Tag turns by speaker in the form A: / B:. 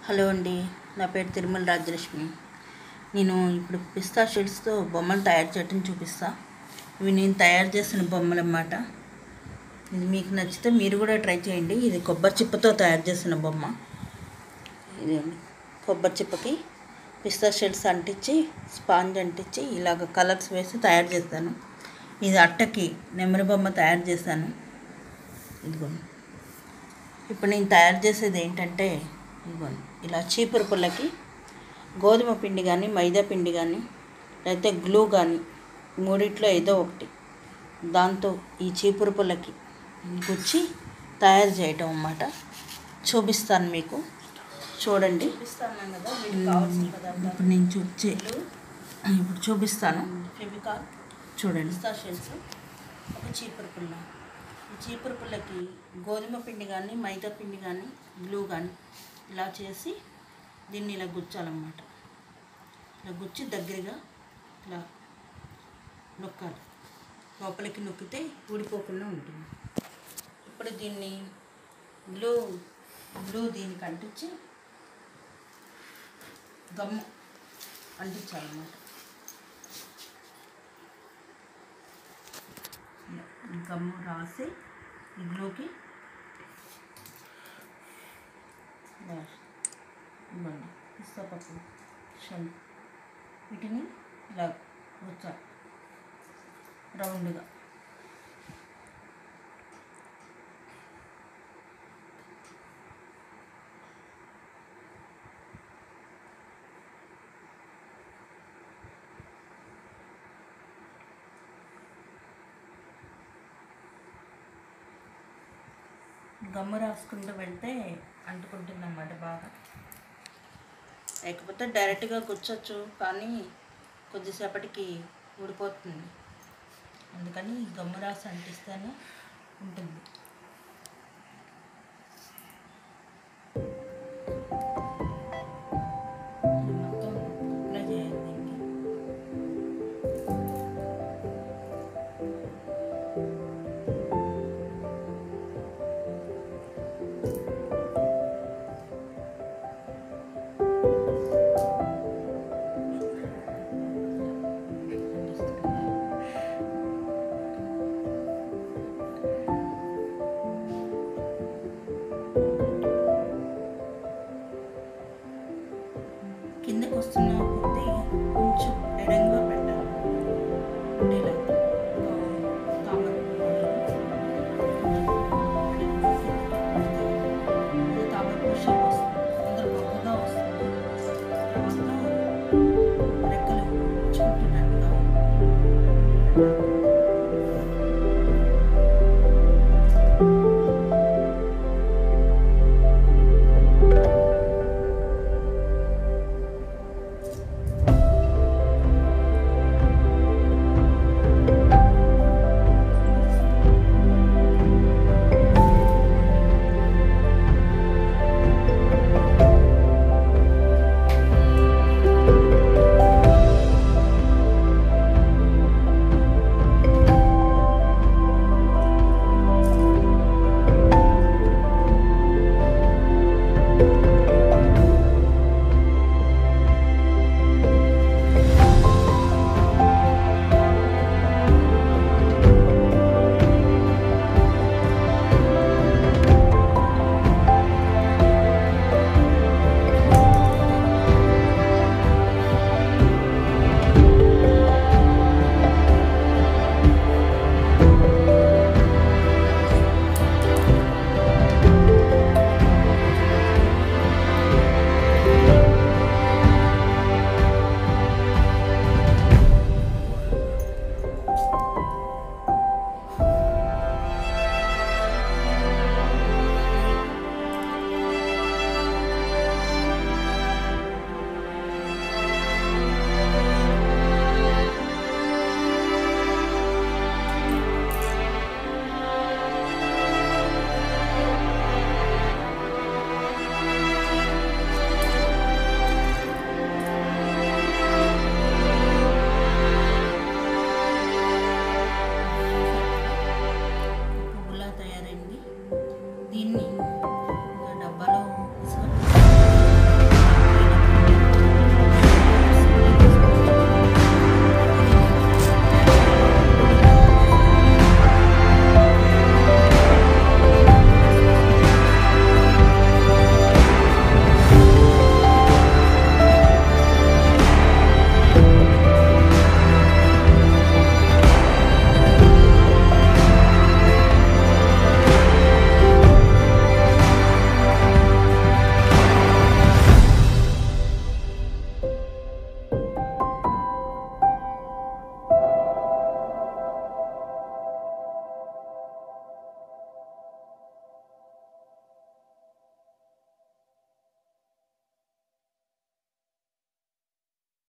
A: hello అండి నా పేరు తిరుమల రాజ్యలక్ష్మి నేను ఇప్పుడు పిస్తా షీట్స్తో బొమ్మలు తయారు చేయటం చూపిస్తా ఇవి నేను తయారు చేసిన బొమ్మలు అన్నమాట ఇది మీకు నచ్చితే మీరు కూడా ట్రై చేయండి ఇది కొబ్బరి చిప్పతో తయారు చేసిన బొమ్మ ఇది కొబ్బరి చిప్పకి పిస్తా షీట్స్ అంటించి స్పాంజ్ అంటించి ఇలాగ కలర్స్ వేసి తయారు చేస్తాను ఇది అట్టకి నెమలి బొమ్మ తయారు చేశాను ఇదిగోండి ఇప్పుడు నేను తయారు చేసేది ఏంటంటే ఇదిగోండి ఇలా చీపురు పుల్లకి గోధుమ పిండి కానీ మైదా పిండి కానీ లేకపోతే గ్లూ కానీ మూడిట్లో ఏదో ఒకటి దాంతో ఈ చీపురు పుల్లకి గుచ్చి తయారు చేయటం అన్నమాట చూపిస్తాను మీకు చూడండి ఇప్పుడు నేను చూచే ఇప్పుడు చూపిస్తాను ఫెవికాల్ చూడండి షెల్స్ ఒక చీపురు పుల్ల ఈ చీపురు పుల్లకి గోధుమ పిండి కానీ మైదా పిండి కానీ గ్లూ కానీ ఇలా చేసి దీన్ని ఇలా గుచ్చాలన్నమాట ఇలా గుచ్చి దగ్గరగా ఇలా నొక్కాలి లోపలికి నొక్కితే ఊడిపోకుండా ఉంటుంది ఇప్పుడు దీన్ని గ్లూ గ్లూ దీనికి అంటించి గమ్ము అంటించాలన్నమాట గమ్ము రాసి ఈ గ్లూకి ఇవ్వండి పిస్తాపప్పు షల్ వీటిని ఇలా కూర్చాలి రౌండ్గా గమ్ము రాసుకుంటూ వెళ్తే అంటుకుంటుంది అన్నమాట బాగా లేకపోతే డైరెక్ట్గా కూర్చోచ్చు కానీ కొద్దిసేపటికి ఊడిపోతుంది అందుకని గమ్ము రాసి అంటిస్తేనే ఉంటుంది ఇది మొత్తం అప్లై చేయాలి దీనికి కిందకు వస్తున్న